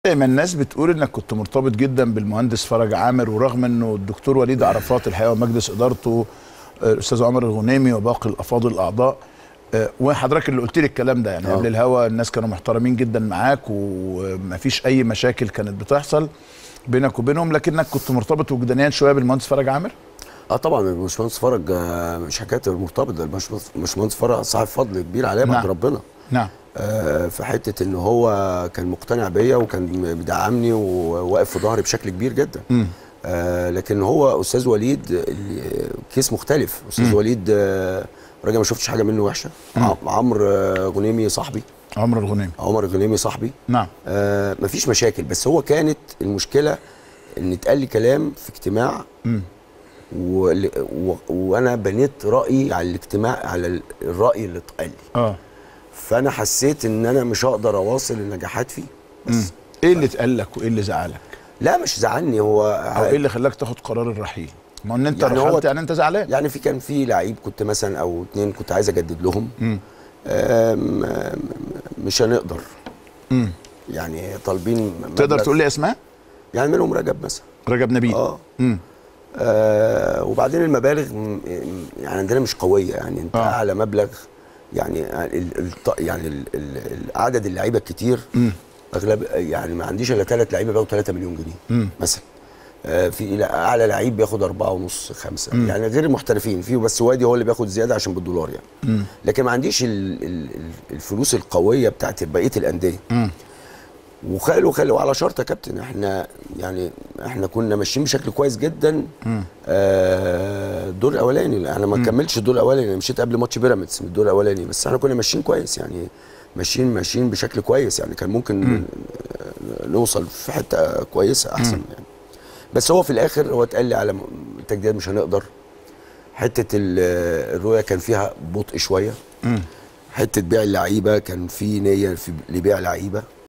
دايما الناس بتقول انك كنت مرتبط جدا بالمهندس فرج عامر ورغم انه الدكتور وليد عرفات الحقيقه ومجلس ادارته آه، الاستاذ عمر الغنيمي وباقي الافاضل الاعضاء آه، وحضرتك اللي قلت لي الكلام ده يعني آه. قبل الهوا الناس كانوا محترمين جدا معاك ومفيش اي مشاكل كانت بتحصل بينك وبينهم لكنك كنت مرتبط وجدانيا شويه بالمهندس فرج عامر اه طبعا الباشمهندس فرج آه، مش حكايه المرتبط ده الباشمهندس الباشمهندس فرج صاحب فضل كبير عليا بعد نعم. ربنا نعم آه، في حته ان هو كان مقتنع بيا وكان بيدعمني وواقف في ظهري بشكل كبير جدا مم. آه لكن هو استاذ وليد ال- كيس مختلف استاذ وليد آه راجل ما شفتش حاجه منه وحشه ع- عمرو آه، غنيمي صاحبي عمر الغنيمي عمر الغنيمي صاحبي نعم آه مفيش مشاكل بس هو كانت المشكله ان اتقال لي كلام في اجتماع مم. و... و... وانا بنيت رايي على الاجتماع على ال- الراي اللي اتقال لي اه فانا حسيت ان انا مش هقدر اواصل النجاحات فيه مم. بس ايه اللي اتقال لك وايه اللي زعلك لا مش زعلني هو او ايه اللي خلاك تاخد قرار الرحيل ما ان انت يعني هو- رحلت يعني انت زعلان يعني في كان في لعيب كنت مثلا او اتنين كنت عايز اجدد لهم مم. آم، آم، مش هنقدر مم. يعني طالبين تقدر مبلغ- تقول لي اسماء يعني منهم رجب مثلا رجب نبيل اه مم. آه وبعدين المبالغ م- يعني عندنا مش قويه يعني انت آه. آه. اعلى مبلغ يعني ال ال يعني ال ال عدد اللعيبه الكتير مم. اغلب يعني ما عنديش الا ثلاث لعيبه بياخدوا 3 مليون جنيه مم. مثلا آه في إلى اعلى لعيب بياخد أربعة ونص خمسة يعني غير المحترفين فيه بس وادي هو اللي بياخد زياده عشان بالدولار يعني مم. لكن ما عنديش ال ال الفلوس القويه بتاعت بقيه الانديه مم. وخلوا خلوا على شرط يا كابتن احنا يعني احنا كنا ماشيين بشكل كويس جدا آه، الدور الاولاني انا ما كملتش الدور الاولاني انا مشيت قبل ماتش بيراميدز من الدور الاولاني بس احنا كنا ماشيين كويس يعني ماشيين ماشيين بشكل كويس يعني كان ممكن آه، نوصل في حته كويسه احسن يعني بس هو في الاخر هو اتقال لي على م- التجديد مش هنقدر حته ال- الرؤيه كان فيها بطء شويه مم. حته بيع اللعيبه كان في نيه في لبيع لعيبه